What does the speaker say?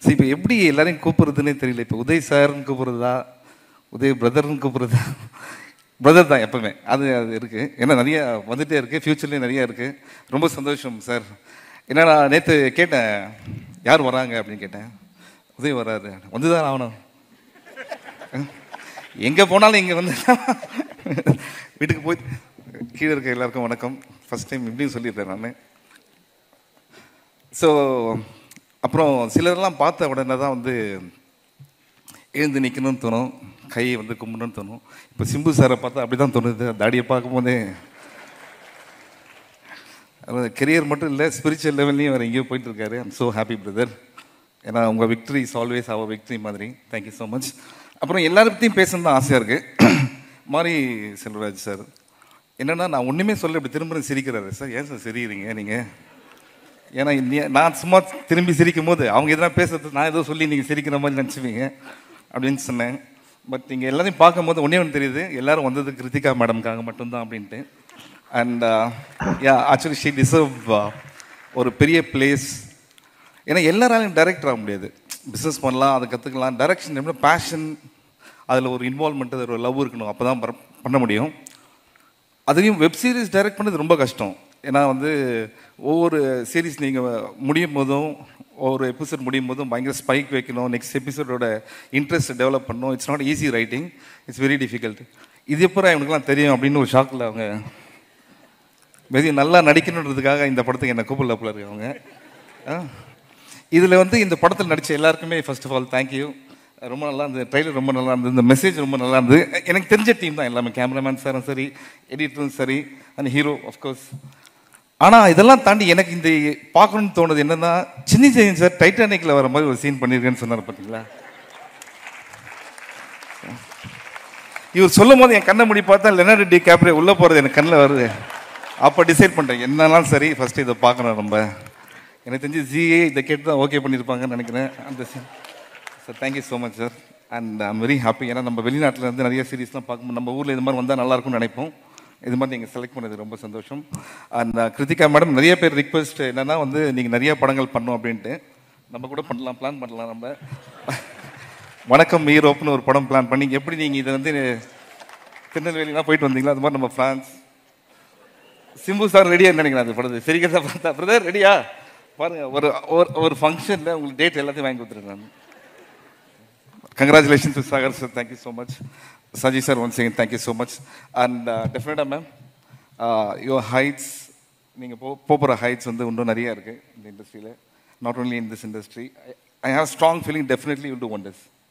சரி இப்போ எப்படி எல்லாரையும் கூப்பிடுறதுன்னே தெரியல இப்போ உதய் சார்னு கூப்பிடுறதா உதய் பிரதர்னு கூப்பிடுறதா பிரதர் தான் எப்பவுமே அது அது இருக்குது ஏன்னா நிறைய வந்துட்டே இருக்குது ஃப்யூச்சர்லேயும் நிறைய இருக்குது ரொம்ப சந்தோஷம் சார் ஏன்னா நான் நேற்று கேட்டேன் யார் வராங்க அப்படின்னு கேட்டேன் உதய் வராரு வந்து தான் ஆகணும் எங்கே போனாலும் இங்கே வந்து வீட்டுக்கு போய் கீழே இருக்க எல்லாருக்கும் வணக்கம் ஃபர்ஸ்ட் டைம் இப்படியும் சொல்லிடுறேன் நான் ஸோ அப்புறம் சிலரெல்லாம் பார்த்த உடனே தான் வந்து எழுந்து நிற்கணும்னு தோணும் கையை வந்து கும்பிடணும்னு தோணும் இப்போ சிம்பு சாரை பார்த்தா அப்படி தான் தோணுது தாடியை பார்க்கும்போதே கெரியர் மட்டும் இல்லை ஸ்பிரிச்சுவல் லெவல்லையும் அவர் எங்கேயோ போயிட்டு இருக்காரு ஐம் ஸோ ஹாப்பி பிரதர் ஏன்னா உங்கள் victory is always our victory மாதிரி தேங்க்யூ ஸோ மச் அப்புறம் எல்லாரை பற்றியும் பேசணும்னு தான் ஆசையாக இருக்குது மாரி செல்வராஜ் சார் என்னன்னா நான் ஒன்றுமே சொல்ல இப்படி திரும்ப சிரிக்கிறாரு சார் ஏன் சார் சிரிக்கிறீங்க நீங்கள் ஏன்னா நீ- நான் சும்மா திரும்பி சிரிக்கும் போது அவங்க எதனா பேசுறது நான் ஏதோ சொல்லி நீங்கள் சிரிக்கிற மாதிரி நினச்சிப்பீங்க அப்படின்னு சொன்னேன் பட் நீங்கள் எல்லாரையும் பார்க்கும்போது ஒன்றே ஒன்று தெரியுது எல்லாரும் வந்தது கிருத்திகா மேடம்காக மட்டும்தான் அப்படின்ட்டு and ya actually she deserve ஒரு பெரிய பிளேஸ் ஏன்னா எல்லாராலையும் டைரக்டர் ஆக முடியாது பிஸ்னஸ் பண்ணலாம் அதை கற்றுக்கலாம் டைரக்ஷன் எப்படி பேஷன் அதில் ஒரு இன்வால்மெண்ட் ஒரு லவ் இருக்கணும் அப்போ தான் பண்ண முடியும் அதுலேயும் வெப் சீரிஸ் டைரக்ட் பண்ணது ரொம்ப கஷ்டம் ஏன்னா வந்து ஒவ்வொரு சீரிஸ் நீங்கள் முடியும் போதும் ஒவ்வொரு எபிசோட் முடியும் போதும் பயங்கர ஸ்பைக் வைக்கணும் நெக்ஸ்ட் எபிசோடோட இன்ட்ரெஸ்ட் டெவலப் பண்ணணும் it's not easy writing it's very difficult இது எப்போ இவனுக்குலாம் தெரியும் அப்படின்னு ஒரு ஷாக்கில் அவங்க வெரி நல்லா நடிக்கணுன்றதுக்காக இந்த படத்துக்கு என்ன கூப்பிடல போல இருக்கு அவங்க இதில் வந்து இந்த படத்தில் நடித்த எல்லாருக்குமே ஃபர்ஸ்ட் ஆஃப் ஆல் தேங்க்யூ ரொம்ப நல்லா இருந்தது ட்ரைலர் ரொம்ப நல்லா இருந்தது இந்த மெசேஜ் ரொம்ப நல்லா இருந்தது எனக்கு தெரிஞ்ச டீம் தான் எல்லாமே கேமராமேன் சாரும் சரி எடிட்டரும் சரி அண்ட் ஹீரோ ஆஃப்கோர்ஸ் ஆனால் இதெல்லாம் தாண்டி எனக்கு இந்த பார்க்கணும்னு தோணுது என்னன்னா சின்ன ஜெயின் சார் டைட்டானிக்கில் வர மாதிரி ஒரு சீன் பண்ணியிருக்கேன்னு சொன்னார் பார்த்தீங்களா இவர் சொல்லும் போது என் கண்ணை முடி பார்த்தா லெனார்டு டி கேப்ரே உள்ளே போகிறது எனக்கு கண்ணில் வருது அப்போ டிசைட் பண்ணிட்டேன் என்னன்னாலும் சரி ஃபஸ்ட்டு இதை பார்க்கணும் நம்ம எனக்கு தெரிஞ்சு ஜிஏ இதை கேட்டு தான் ஓகே பண்ணியிருப்பாங்கன்னு நினைக்கிறேன் அந்த sir thank you so much sir and I'm very happy ஏன்னா நம்ம வெளிநாட்டில் இருந்து நிறைய சீரிஸ்லாம் பார்க்கும்போது நம்ம ஊரில் இது மாதிரி வந்தால் நல்லா இருக்கும்னு நினைப்போம் இது மாதிரி நீங்கள் செலக்ட் பண்ணது ரொம்ப சந்தோஷம் அண்ட் கிருத்திகா மேடம் நிறைய பேர் ரிக்வெஸ்ட் என்னன்னா வந்து நீங்கள் நிறைய படங்கள் பண்ணணும் அப்படின்ட்டு நம்ம கூட பண்ணலாம் பிளான் பண்ணலாம் நம்ம வணக்கம் ஈரோப்னு ஒரு படம் பிளான் பண்ணி எப்படி நீங்கள் இதை வந்து திருநெல்வேலிலாம் போயிட்டு வந்தீங்களா அது மாதிரி நம்ம ஃப்ரான்ஸ் சிம்பு சார் ரெடியாக நினைக்கிறேன் அது படத்து சிரிக்கிறதா பார்த்தா பிரதர் ரெடியா பாருங்க ஒரு ஒரு ஒரு ஃபங்க்ஷனில் உங்களுக்கு டேட் எல்லாத்தையும் வாங்கி கொடுத்துருக்கேன் நான் congratulation to Sagar sir thank you so much Saji sir one second thank you so much and டெஃபினட்டாக மேம் யுவர் ஹைட்ஸ் நீங்கள் போ போகிற ஹைட்ஸ் வந்து இன்னும் நிறைய இருக்குது இந்த இண்டஸ்ட்ரியில் not only in this industry I have strong feeling definitely will do wonders